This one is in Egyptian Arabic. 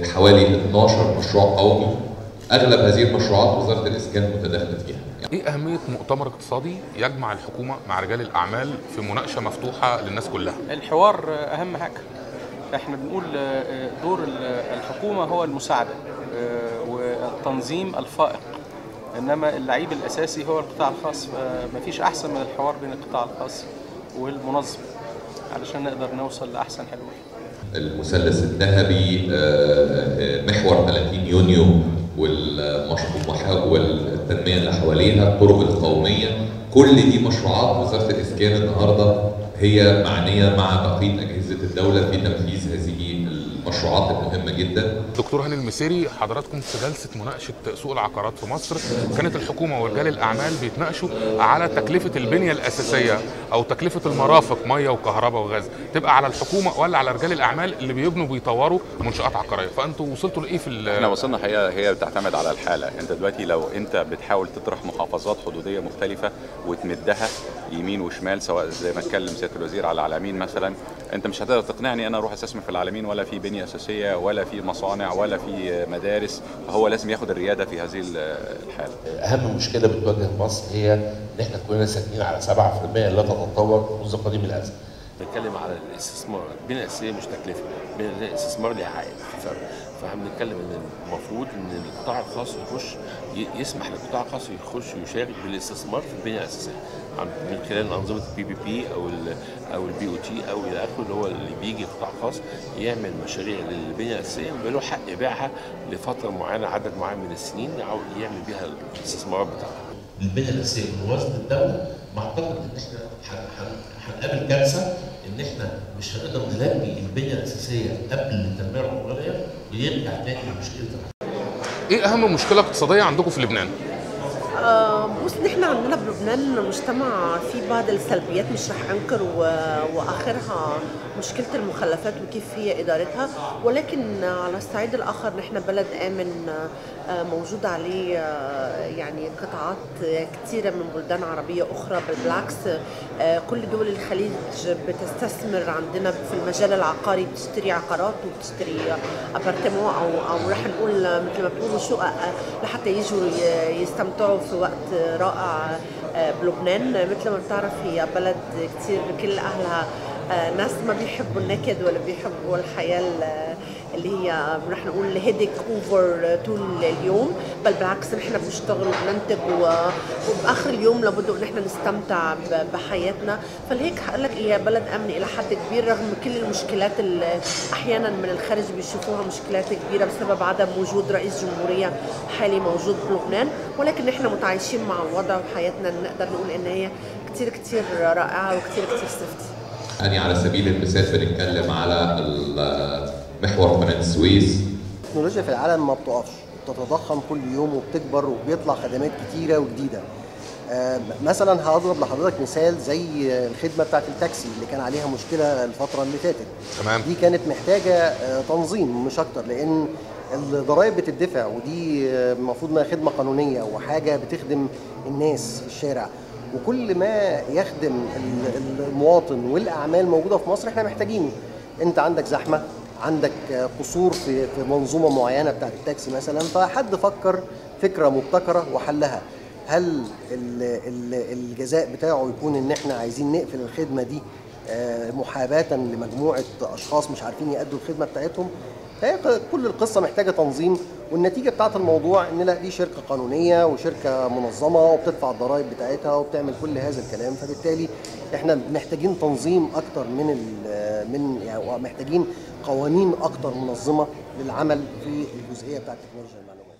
حوالي 12 مشروع قومي اغلب هذه المشروعات وزاره الاسكان متداخله فيها يعني ايه اهميه مؤتمر اقتصادي يجمع الحكومه مع رجال الاعمال في مناقشه مفتوحه للناس كلها الحوار اهم حاجه احنا بنقول دور الحكومه هو المساعده والتنظيم الفائق انما اللعيب الاساسي هو القطاع الخاص فمفيش احسن من الحوار بين القطاع الخاص والمنظم علشان نقدر نوصل لاحسن حلول المثلث الذهبي محور 30 يونيو والتنميه اللي حواليها الطرق القوميه كل دي مشروعات وزاره الاسكان النهارده هي معنيه مع بقيه اجهزه الدوله في تنفيذ هذه المشروعات المهمه جدا. دكتور هاني المسيري حضراتكم في جلسه مناقشه سوق العقارات في مصر كانت الحكومه ورجال الاعمال بيتناقشوا على تكلفه البنيه الاساسيه او تكلفه المرافق ميه وكهرباء وغاز تبقى على الحكومه ولا على رجال الاعمال اللي بيبنوا وبيطوروا منشات عقاريه فانتوا وصلتوا لايه في احنا وصلنا هي هي بتعتمد على الحاله انت دلوقتي لو انت بتحاول تطرح محافظات حدوديه مختلفه وتمدها يمين وشمال سواء زي ما اتكلم سياده الوزير على العلمين مثلا انت مش هتقدر تقنعني انا اروح استثمر في العلمين ولا في بنيه اساسيه ولا في مصانع ولا في مدارس هو لازم ياخد الرياده في هذه الحاله اهم مشكله بتواجه مصر هي ان احنا كلنا ساكنين على 7% لا تتطور منذ قديم الازل بنتكلم على الاستثمار البنيه الاساسيه مش تكلفه البنيه الاستثمار ليها عائد في فرق فاحنا بنتكلم ان المفروض ان القطاع الخاص يخش يسمح للقطاع الخاص يخش يشارك بالاستثمار في البنيه الاساسيه من خلال انظمه البي بي بي او ال او البي او تي او الى اخره اللي هو اللي بيجي قطاع خاص يعمل مشاريع للبنيه الاساسيه ويبقى له حق يبيعها لفتره معينه عدد معين من السنين يعمل بيها الاستثمارات بتاعته. البنيه الاساسيه بوزن الدوله ما اعتقد ان احنا هنقابل كارثه ان احنا مش هنقدر نلاقي البنيه الاساسيه قبل التنميه العمرانيه ويرجع تاني لمشكله ايه اهم مشكله اقتصاديه عندكم في لبنان؟ آه بص نحن عندنا بلبنان مجتمع فيه بعض السلبيات مش رح انكر واخرها مشكله المخلفات وكيف هي ادارتها ولكن على الصعيد الاخر نحن بلد امن آه موجود عليه آه يعني قطاعات كثيره من بلدان عربيه اخرى بالعكس كل دول الخليج بتستثمر عندنا في المجال العقاري بتشتري عقارات وبتشتري ابارتمون او او رح نقول مثل ما بتقولوا شقق لحتى يجوا يستمتعوا في وقت رائع بلبنان مثل ما بتعرف هي بلد كثير كل اهلها ناس ما بيحبوا النكد ولا بيحبوا الحياه اللي هي رح نقول هيدك اوفر طول اليوم بل بالعكس نحن بنشتغل وبننتج وباخر اليوم لابد ان احنا نستمتع بحياتنا فلهيك هقول لك هي بلد امن الى حد كبير رغم كل المشكلات اللي احيانا من الخارج بيشوفوها مشكلات كبيره بسبب عدم وجود رئيس جمهوريه حالي موجود بلبنان ولكن نحن متعايشين مع الوضع وحياتنا نقدر نقول ان هي كثير كثير رائعه وكثير كثير سيفتي يعني على سبيل المثال بنتكلم على محور قناه السويس التكنولوجيا في العالم ما بتقفش بتتضخم كل يوم وبتكبر وبيطلع خدمات كتيره وجديده آه مثلا هضرب لحضرتك مثال زي الخدمه بتاعت التاكسي اللي كان عليها مشكله الفتره اللي فاتت تمام دي كانت محتاجه آه تنظيم مش اكتر لان الضرائب بتدفع ودي المفروض انها خدمه قانونيه وحاجه بتخدم الناس في الشارع وكل ما يخدم المواطن والاعمال موجوده في مصر احنا محتاجينه انت عندك زحمه عندك قصور في في منظومه معينه بتاعت التاكسي مثلا فحد فكر فكره مبتكره وحلها هل الجزاء بتاعه يكون ان احنا عايزين نقفل الخدمه دي محاباه لمجموعه اشخاص مش عارفين يأدوا الخدمه بتاعتهم فهي كل القصه محتاجه تنظيم والنتيجه بتاعت الموضوع ان لا دي شركه قانونيه وشركه منظمه وبتدفع الضرائب بتاعتها وبتعمل كل هذا الكلام فبالتالي احنا محتاجين تنظيم اكتر من من يعني محتاجين قوانين اكتر منظمه للعمل في الجزئيه بتاعت التكنولوجيا المعلوماتيه